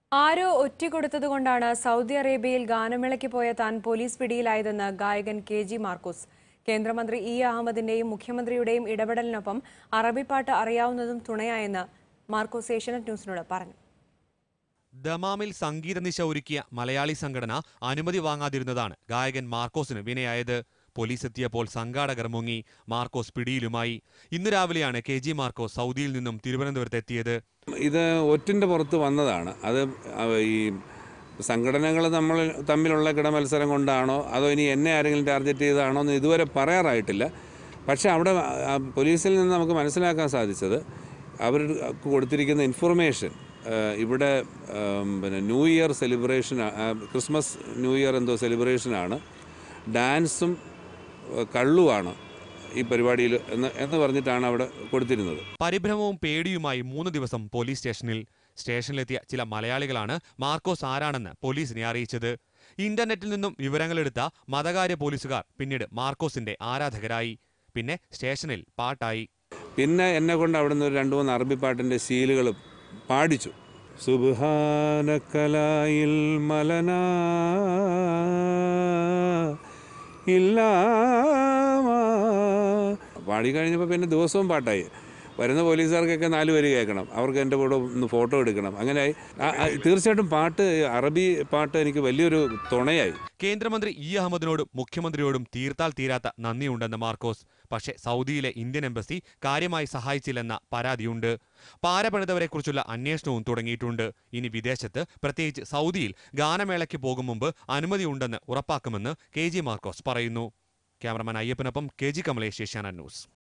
ആരോ ഒറ്റിക്കൊടുത്തതുകൊണ്ടാണ് Saudi അറേബ്യയിൽ ഗാനമേളയ്ക്ക് പോയ താൻ പോലീസ് പിടിയിലായതെന്ന് ഗായകൻ കെ ജി മാർക്കോസ് കേന്ദ്രമന്ത്രി ഇ അഹമ്മദിന്റെയും മുഖ്യമന്ത്രിയുടെയും ഇടപെടലിനൊപ്പം അറബിപ്പാട്ട് അറിയാവുന്നതും തുണയായെന്ന് മാർക്കോസ് ഏഷ്യനെറ്റ് ന്യൂസിനോട് പറഞ്ഞു ദമാമിൽ സംഗീത നിശ ഒരുക്കിയ മലയാളി സംഘടന അനുമതി വാങ്ങാതിരുന്നതാണ് ഗായകൻ മാർക്കോസിന് വിനയായത് പോലീസ് എത്തിയപ്പോൾ സംഘാടകർ മുങ്ങി മാർക്കോസ് പിടിയിലുമായി ഇന്ന് രാവിലെയാണ് കെ ജി മാർക്കോസ് സൗദിയിൽ നിന്നും തിരുവനന്തപുരത്ത് എത്തിയത് ഇത് ഒറ്റിൻ്റെ പുറത്ത് വന്നതാണ് അത് അവ- ഈ സംഘടനകൾ നമ്മൾ തമ്മിലുള്ള കിടമത്സരം കൊണ്ടാണോ അതോ ഇനി എന്നെ ആരെങ്കിലും ടാർഗറ്റ് ചെയ്തതാണോ എന്ന് ഇതുവരെ പറയാറായിട്ടില്ല പക്ഷേ അവിടെ ആ പോലീസിൽ നിന്ന് നമുക്ക് മനസ്സിലാക്കാൻ സാധിച്ചത് അവർ കൊടുത്തിരിക്കുന്ന ഇൻഫർമേഷൻ ഇവിടെ ഉം, പിന്നെ new year celebration Christmas new year എന്തോ സെലിബ്രേഷനാണ് ഡാൻസും ഏഹ്, കള്ളുമാണ് ഈ പരിപാടിയിൽ എന്ന് എന്ന് പറഞ്ഞിട്ടാണ് അവിടെ കൊടുത്തിരുന്നത് പരിഭ്രമവും പേടിയുമായി മൂന്ന് ദിവസം പോലീസ് സ്റ്റേഷനിൽ സ്റ്റേഷനിലെത്തിയ ചില മലയാളികളാണ് മാർക്കോസ് ആരാണെന്ന് പോലീസിനെ അറിയിച്ചത് ഇന്റർനെറ്റിൽ നിന്നും വിവരങ്ങളെടുത്ത മതകാര്യ പോലീസുകാർ പിന്നീട് മാർക്കോസിന്റെ ആരാധകരായി പിന്നെ സ്റ്റേഷനിൽ പാട്ടായി പിന്നെ എന്നെ കൊണ്ട് അവിടെ നിന്ന് ഒരു രണ്ട് മൂന്ന് അറബി പാട്ടിൻ്റെ ശീലുകൾ പാടിച്ചു സുബാനക്കലായിൽ മലനാ ഇല്ലാമാ പാടി കഴിഞ്ഞപ്പോൾ പിന്നെ ദിവസവും പാട്ടായി വരുന്ന പോലീസുകാർക്കൊക്കെ നാല് പേര് കേൾക്കണം അവർക്ക് എൻ്റെ കൂടെ ഒന്ന് ഫോട്ടോ എടുക്കണം അങ്ങനെയായി ആ- ആ, തീർച്ചയായിട്ടും പാട്ട് അറബി പാട്ട് എനിക്ക് വലിയൊരു തുണയായി കേന്ദ്രമന്ത്രി ഇ അഹമ്മദിനോടും മുഖ്യമന്ത്രിയോടും തീർത്താൽ തീരാത്ത നന്ദിയുണ്ടെന്ന് മാർക്കോസ് പക്ഷേ സൗദിയിലെ ഇന്ത്യൻ എംബസി കാര്യമായി സഹായിച്ചില്ലെന്ന പരാതിയുണ്ട് പാരപണിതവരെക്കുറിച്ചുള്ള അന്വേഷണവും തുടങ്ങിയിട്ടുണ്ട് ഇനി വിദേശത്ത് പ്രത്യേകിച്ച് സൗദിയിൽ ഗാനമേളയ്ക്ക് പോകും മുമ്പ് അനുമതിയുണ്ടെന്ന് ഉറപ്പാക്കുമെന്ന് കെ ജി മാർക്കോസ് പറയുന്നു ക്യാമറമാൻ അയ്യപ്പനൊപ്പം കെ ജി കമലേഷ് ഏഷ്യാനെറ്റ് ന്യൂസ്